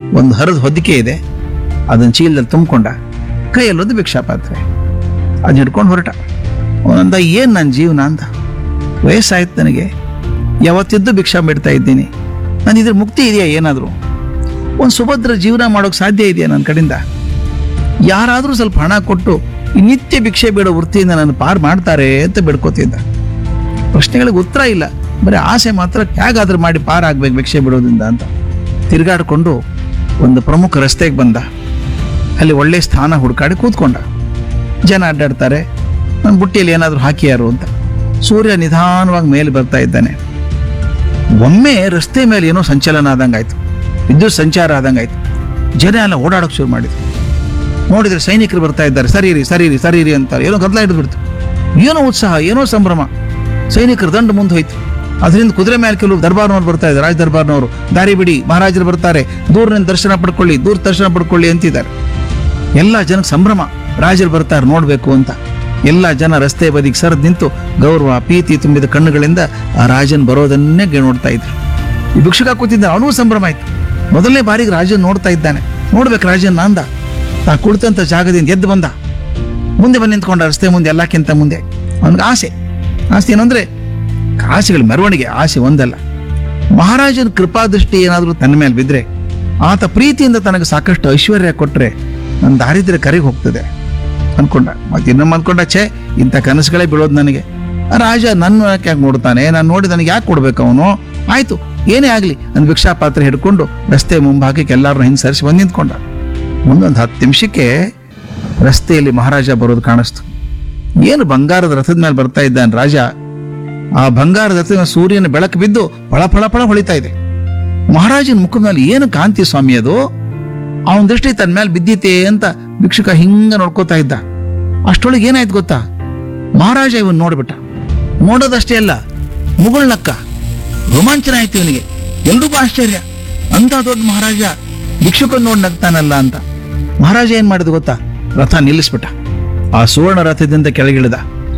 ಒಂದು ಹರಿದ ಹೊದಿಕೆ ಇದೆ ಅದನ್ನ ಚೀಲದಲ್ಲಿ ತುಂಬಿಕೊಂಡ ಕೈಯಲ್ಲೊಂದು ಭಿಕ್ಷಾ ಪಾತ್ರೆ ಅದನ್ನ ಹಿಡ್ಕೊಂಡು ಹೊರಟ ಅವನಂದ ಏನು ನನ್ನ ಜೀವನ ಅಂತ ವಯಸ್ಸಾಯ್ತು ನನಗೆ ಯಾವತ್ತಿದ್ದು ಭಿಕ್ಷಾ ಬಿಡ್ತಾ ಇದ್ದೀನಿ ನಾನು ಇದ್ರ ಮುಕ್ತಿ ಇದೆಯಾ ಏನಾದರೂ ಒಂದು ಸುಭದ್ರ ಜೀವನ ಮಾಡೋಕೆ ಸಾಧ್ಯ ಇದೆಯಾ ನನ್ನ ಕಡೆಯಿಂದ ಯಾರಾದರೂ ಸ್ವಲ್ಪ ಹಣ ಕೊಟ್ಟು ಈ ನಿತ್ಯ ಭಿಕ್ಷೆ ಬೇಡೋ ವೃತ್ತಿಯಿಂದ ನಾನು ಪಾರು ಮಾಡ್ತಾರೆ ಅಂತ ಬಿಡ್ಕೋತಿದ್ದ ಪ್ರಶ್ನೆಗಳಿಗೆ ಉತ್ತರ ಇಲ್ಲ ಬರೀ ಆಸೆ ಮಾತ್ರ ಹೇಗಾದ್ರೂ ಮಾಡಿ ಪಾರಾಗ್ಬೇಕು ಭಿಕ್ಷೆ ಬಿಡೋದ್ರಿಂದ ಅಂತ ತಿರುಗಾಡಿಕೊಂಡು ಒಂದು ಪ್ರಮುಖ ರಸ್ತೆಗೆ ಬಂದ ಅಲ್ಲಿ ಒಳ್ಳೆ ಸ್ಥಾನ ಹುಡುಕಾಡಿ ಕೂತ್ಕೊಂಡ ಜನ ಅಡ್ಡಾಡ್ತಾರೆ ನನ್ನ ಬುಟ್ಟಿಯಲ್ಲಿ ಏನಾದರೂ ಹಾಕಿಯಾರು ಅಂತ ಸೂರ್ಯ ನಿಧಾನವಾಗಿ ಮೇಲೆ ಬರ್ತಾ ಇದ್ದಾನೆ ಒಮ್ಮೆ ರಸ್ತೆ ಮೇಲೆ ಏನೋ ಸಂಚಲನ ಆದಂಗಾಯ್ತು ವಿದ್ಯುತ್ ಸಂಚಾರ ಆದಂಗಾಯ್ತು ಜನ ಎಲ್ಲ ಓಡಾಡೋಕೆ ಶುರು ಮಾಡಿದ್ರು ನೋಡಿದ್ರೆ ಸೈನಿಕರು ಬರ್ತಾ ಇದ್ದಾರೆ ಸರೀರಿ ಸರೀರಿ ಸರೀರಿ ಅಂತಾರೆ ಏನೋ ಗದ್ದಲ ಹಿಡಿದ್ಬಿಡ್ತು ಏನೋ ಉತ್ಸಾಹ ಏನೋ ಸಂಭ್ರಮ ಸೈನಿಕರು ದಂಡು ಮುಂದೆ ಹೋಯ್ತು ಅದರಿಂದ ಕುದುರೆ ಮೇಲೆ ಕೆಲವು ದರ್ಬಾರ್ನವ್ರು ಬರ್ತಾ ಇದ್ದಾರೆ ರಾಜ ದರ್ಬಾರ್ನವರು ದಾರಿ ಬಿಡಿ ಮಹಾರಾಜರು ಬರ್ತಾರೆ ದೂರದಿಂದ ದರ್ಶನ ಪಡ್ಕೊಳ್ಳಿ ದೂರ ದರ್ಶನ ಪಡ್ಕೊಳ್ಳಿ ಅಂತಿದ್ದಾರೆ ಎಲ್ಲ ಜನಕ್ಕೆ ಸಂಭ್ರಮ ರಾಜರು ಬರ್ತಾರೆ ನೋಡಬೇಕು ಅಂತ ಎಲ್ಲ ಜನ ರಸ್ತೆ ಬದಿಗೆ ಸರದ್ ನಿಂತು ಗೌರವ ಪ್ರೀತಿ ತುಂಬಿದ ಕಣ್ಣುಗಳಿಂದ ಆ ರಾಜನ್ ಬರೋದನ್ನೇ ಗೆ- ನೋಡ್ತಾ ಇದ್ರು ಈ ಭಿಕ್ಷುಕ ಕೂತಿದ್ದ ಅವನಿಗೂ ಸಂಭ್ರಮ ಆಯ್ತು ಮೊದಲನೇ ಬಾರಿಗೆ ರಾಜನ್ ನೋಡ್ತಾ ಇದ್ದಾನೆ ನೋಡ್ಬೇಕು ರಾಜನ್ ಅಂದ ತಾ ಕುಳಿತಂತ ಜಾಗದಿಂದ ಎದ್ದು ಬಂದ ಮುಂದೆ ಬಂದು ನಿಂತ್ಕೊಂಡ ರಸ್ತೆ ಮುಂದೆ ಎಲ್ಲಕ್ಕಿಂತ ಮುಂದೆ ಅವನಿಗೆ ಆಸೆ ಆಸೆ ಏನಂದ್ರೆ ಆಸೆಗಳ ಮೆರವಣಿಗೆ ಆಸೆ ಒಂದಲ್ಲ ಮಹಾರಾಜನ ಕೃಪಾದೃಷ್ಟಿ ಏನಾದರೂ ತನ್ನ ಮೇಲೆ ಬಿದ್ದರೆ ಆತ ಪ್ರೀತಿಯಿಂದ ತನಗೆ ಸಾಕಷ್ಟು ಐಶ್ವರ್ಯ ಕೊಟ್ಟರೆ ನನ್ನ ದಾರಿದ್ರ್ಯ ಕರೆಗೆ ಹೋಗ್ತದೆ ಅನ್ಕೊಂಡ ಮತ್ತೆ ಇನ್ನೊಮ್ಮೆ ಅನ್ಕೊಂಡ ಛೇ ಇಂಥ ಕನಸುಗಳೇ ಬೀಳೋದು ನನಗೆ ಆ ರಾಜ ನನ್ನ ಯಾಕೆ ನೋಡ್ತಾನೆ ನಾನು ನೋಡಿ ನನಗೆ ಯಾಕೆ ಕೊಡ್ಬೇಕು ಅವನು ಆಯ್ತು ಏನೇ ಆಗಲಿ ನನ್ನ ಭಿಕ್ಷಾ ಪಾತ್ರೆ ಹಿಡ್ಕೊಂಡು ರಸ್ತೆ ಮುಂಭಾಗಕ್ಕೆ ಎಲ್ಲರನ್ನ ಹಿಂದೆ ಸರಿಸಿ ಬಂದು ನಿಂತ್ಕೊಂಡ ಮುಂದೊಂದು ಹತ್ತು ನಿಮಿಷಕ್ಕೆ ರಸ್ತೆಯಲ್ಲಿ ಮಹಾರಾಜ ಬರೋದು ಕಾಣಿಸ್ತು ಏನು ಬಂಗಾರದ ರಥದ ಮೇಲೆ ಬರ್ತಾ ಇದ್ದಾನೆ ರಾಜ ಆ ಬಂಗಾರದ ರಥದ ಮೇಲೆ ಸೂರ್ಯನ ಬೆಳಕು ಬಿದ್ದು ಫಳ ಫಳ ಫಳ ಹೊಳಿತಾ ಇದೆ ಮಹಾರಾಜನ ಮುಖದ ಮೇಲೆ ಏನು ಕಾಂತಿ ಸ್ವಾಮಿ ಅದು ಅವನ ದೃಷ್ಟಿ ತನ್ನ ಮೇಲೆ ಬಿದ್ದಿತೆ ಅಂತ ಭಿಕ್ಷುಕ ಹಿಂಗ ನೋಡ್ಕೋತಾ ಇದ್ದ ಅಷ್ಟೊಳಗೆ ಏನಾಯ್ತು ಗೊತ್ತಾ ಮಹಾರಾಜ ಇವನ್ ನೋಡ್ಬಿಟ್ಟ ನೋಡೋದಷ್ಟೇ ಅಲ್ಲ ಮುಗುಳ್ನಕ್ಕ ರೋಮಾಂಚನ ಆಯ್ತು ಇವನಿಗೆ ಎಲ್ರಿಗೂ ಆಶ್ಚರ್ಯ ಅಂತ ದೊಡ್ಡ ಮಹಾರಾಜ ಭಿಕ್ಷುಕನ್ ನೋಡಿ ನಗ್ತಾನಲ್ಲ ಅಂತ ಮಹಾರಾಜ ಏನ್ ಮಾಡಿದ ಗೊತ್ತಾ ರಥ ನಿಲ್ಲಿಸ್ಬಿಟ್ಟ ಆ ಸುವರ್ಣ ರಥದಿಂದ ಕೆಳಗಿಳಿದ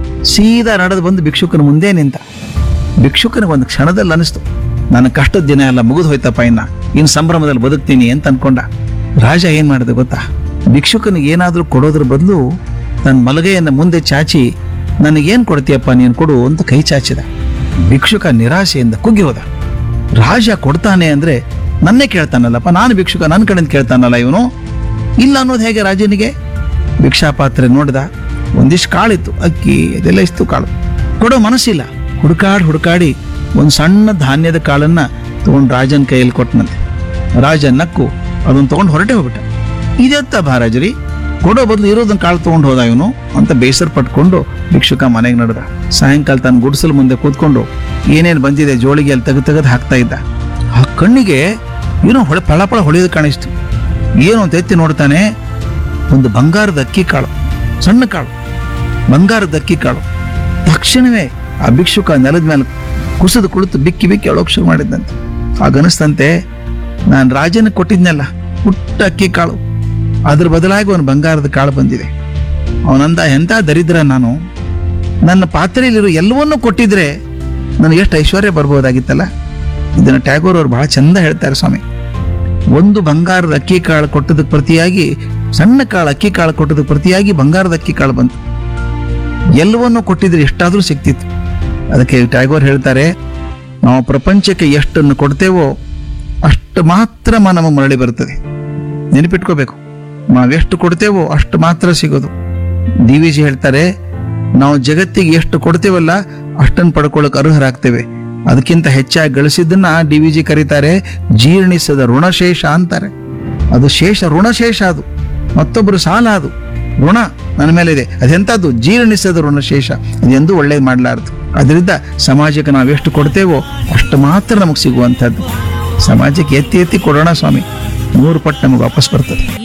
ಸೀದಾ ನಡೆದು ಬಂದು ಭಿಕ್ಷುಕನ ಮುಂದೆ ನಿಂತ ಭಿಕ್ಷುಕನಿಗೆ ಒಂದು ಕ್ಷಣದಲ್ಲಿ ಅನಿಸ್ತು ನನ್ನ ಕಷ್ಟದ ದಿನ ಎಲ್ಲ ಮುಗಿದು ಹೋಯ್ತಪ್ಪ ಇನ್ನ ಇನ್ನು ಸಂಭ್ರಮದಲ್ಲಿ ಬದುಕ್ತೀನಿ ಅಂತ ಅನ್ಕೊಂಡ ರಾಜ ಏನ್ ಮಾಡಿದ ಗೊತ್ತಾ ಭಿಕ್ಷುಕನಿಗೆ ಏನಾದ್ರೂ ಕೊಡೋದ್ರ ಬದಲು ತನ್ನ ಮಲಗೆಯನ್ನು ಮುಂದೆ ಚಾಚಿ ನನಗೇನ್ ಕೊಡ್ತೀಯಪ್ಪ ನೀನು ಕೊಡು ಅಂತ ಕೈ ಚಾಚಿದ ಭಿಕ್ಷುಕ ನಿರಾಶೆಯಿಂದ ಕುಗ್ಗಿ ಹೋದ ರಾಜ ಕೊಡ್ತಾನೆ ಅಂದ್ರೆ ನನ್ನೇ ಕೇಳ್ತಾನಲ್ಲಪ್ಪ ನಾನು ಭಿಕ್ಷುಕ ನನ್ನ ಕಡೆಯಿಂದ ಕೇಳ್ತಾನಲ್ಲ ಇವನು ಇಲ್ಲ ಅನ್ನೋದು ಹೇಗೆ ರಾಜನಿಗೆ ಭಿಕ್ಷಾ ಪಾತ್ರೆ ನೋಡಿದ ಒಂದಿಷ್ಟು ಕಾಳಿತ್ತು ಅಕ್ಕಿ ಅದೆಲ್ಲ ಇಷ್ಟು ಕಾಳು ಕೊಡೋ ಮನಸ್ಸಿಲ್ಲ ಹುಡುಕಾಡಿ ಹುಡುಕಾಡಿ ಒಂದು ಸಣ್ಣ ಧಾನ್ಯದ ಕಾಳನ್ನ ತಗೊಂಡು ರಾಜನ ಕೈಯಲ್ಲಿ ಕೊಟ್ಟನಂತೆ ರಾಜ ನಕ್ಕು ಅದನ್ನ ತಗೊಂಡು ಹೊರಟೆ ಹೋಗ್ಬಿಟ್ಟ ಇದೆತ್ತ ಮಹಾರಾಜರಿ ಕೊಡೋ ಬದಲು ಇರೋದನ್ನ ಕಾಳು ತಗೊಂಡು ಹೋದ ಇವನು ಅಂತ ಬೇಸರ ಪಟ್ಕೊಂಡು ಭಿಕ್ಷುಕ ಮನೆಗೆ ನಡೆದ ಸಾಯಂಕಾಲ ತನ್ನ ಗುಡಿಸಲು ಮುಂದೆ ಕೂತ್ಕೊಂಡು ಏನೇನು ಬಂದಿದೆ ಜೋಳಿಗೆ ಅಲ್ಲಿ ತೆಗೆದು ತೆಗೆದು ಹಾಕ್ತಾ ಇದ್ದ ಆ ಕಣ್ಣಿಗೆ ಏನೋ ಹೊಳೆ ಪಳ ಪಳ ಹೊಳೆಯೋದು ಕಾಣಿಸ್ತು ಏನೋ ಅಂತ ಎತ್ತಿ ನೋಡ್ತಾನೆ ಒಂದು ಬಂಗಾರದ ಅಕ್ಕಿ ಕಾಳು ಸಣ್ಣ ಕಾಳು ಬಂಗಾರದ ಅಕ್ಕಿ ಕಾಳು ತಕ್ಷಣವೇ ಆ ಭಿಕ್ಷುಕ ನೆಲದ ಮೇಲೆ ಕುಸಿದು ಕುಳಿತು ಬಿಕ್ಕಿ ಬಿಕ್ಕಿ ಅಳೋಕ್ ಶುರು ಮಾಡಿದ್ದಂತೆ ಆಗನಿಸ್ತಂತೆ ನಾನು ರಾಜನ ಕೊಟ್ಟಿದ್ನಲ್ಲ ಪುಟ್ಟ ಅಕ್ಕಿ ಕಾಳು ಅದ್ರ ಬದಲಾಗಿ ಒಂದು ಬಂಗಾರದ ಕಾಳು ಬಂದಿದೆ ಅವನಂದ ಎಂಥ ದರಿದ್ರ ನಾನು ನನ್ನ ಪಾತ್ರೆಯಲ್ಲಿರೋ ಎಲ್ಲವನ್ನೂ ಕೊಟ್ಟಿದ್ರೆ ನನಗೆ ಎಷ್ಟು ಐಶ್ವರ್ಯ ಬರ್ಬೋದಾಗಿತ್ತಲ್ಲ ಇದನ್ನ ಟ್ಯಾಗೋರ್ ಅವರು ಬಹಳ ಚಂದ ಹೇಳ್ತಾರೆ ಸ್ವಾಮಿ ಒಂದು ಬಂಗಾರದ ಅಕ್ಕಿ ಕಾಳು ಕೊಟ್ಟದಕ್ಕೆ ಪ್ರತಿಯಾಗಿ ಸಣ್ಣ ಕಾಳು ಅಕ್ಕಿ ಕಾಳು ಕೊಟ್ಟದಕ್ಕೆ ಪ್ರತಿಯಾಗಿ ಬಂಗಾರದ ಅಕ್ಕಿ ಕಾಳು ಬಂತು ಎಲ್ಲವನ್ನೂ ಕೊಟ್ಟಿದ್ರೆ ಎಷ್ಟಾದ್ರೂ ಸಿಕ್ತಿತ್ತು ಅದಕ್ಕೆ ಟ್ಯಾಗೋರ್ ಹೇಳ್ತಾರೆ ನಾವು ಪ್ರಪಂಚಕ್ಕೆ ಎಷ್ಟನ್ನು ಕೊಡ್ತೇವೋ ಅಷ್ಟು ಮಾತ್ರ ಮ- ನಮಗೆ ಮರಳಿ ಬರ್ತದೆ ನೆನಪಿಟ್ಕೋಬೇಕು ನಾವೆಷ್ಟು ಕೊಡ್ತೇವೋ ಅಷ್ಟು ಮಾತ್ರ ಸಿಗೋದು ಡಿ ವಿ ಜಿ ಹೇಳ್ತಾರೆ ನಾವು ಜಗತ್ತಿಗೆ ಎಷ್ಟು ಕೊಡ್ತೇವಲ್ಲ ಅಷ್ಟನ್ನು ಪಡ್ಕೊಳ್ಳೋಕೆ ಅರ್ಹರಾಗ್ತೇವೆ ಅದಕ್ಕಿಂತ ಹೆಚ್ಚಾಗಿ ಗಳಿಸಿದ್ದನ್ನ ಡಿ ವಿ ಜಿ ಕರೀತಾರೆ ಜೀರ್ಣಿಸದ ಋಣಶೇಷ ಅಂತಾರೆ ಅದು ಶೇಷ ಋಣಶೇಷ ಅದು ಮತ್ತೊಬ್ಬರು ಸಾಲ ಅದು ಋಣ ನನ್ನ ಮೇಲೆ ಇದೆ ಅದೆಂಥದ್ದು ಜೀರ್ಣಿಸದ ಋಣಶೇಷ ಅದೆಂದೂ ಒಳ್ಳೇದು ಮಾಡಲಾರದು ಅದರಿಂದ ಸಮಾಜಕ್ಕೆ ನಾವು ಎಷ್ಟು ಕೊಡ್ತೇವೋ ಅಷ್ಟು ಮಾತ್ರ ನಮಗೆ ಸಿಗುವಂಥದ್ದು ಸಮಾಜಕ್ಕೆ ಎತ್ತಿ ಎತ್ತಿ ಕೊಡೋಣ ಸ್ವಾಮಿ ನೂರು ಪಟ್ಟು ನಮಗೆ ವಾಪಸ್ ಬರ್ತದೆ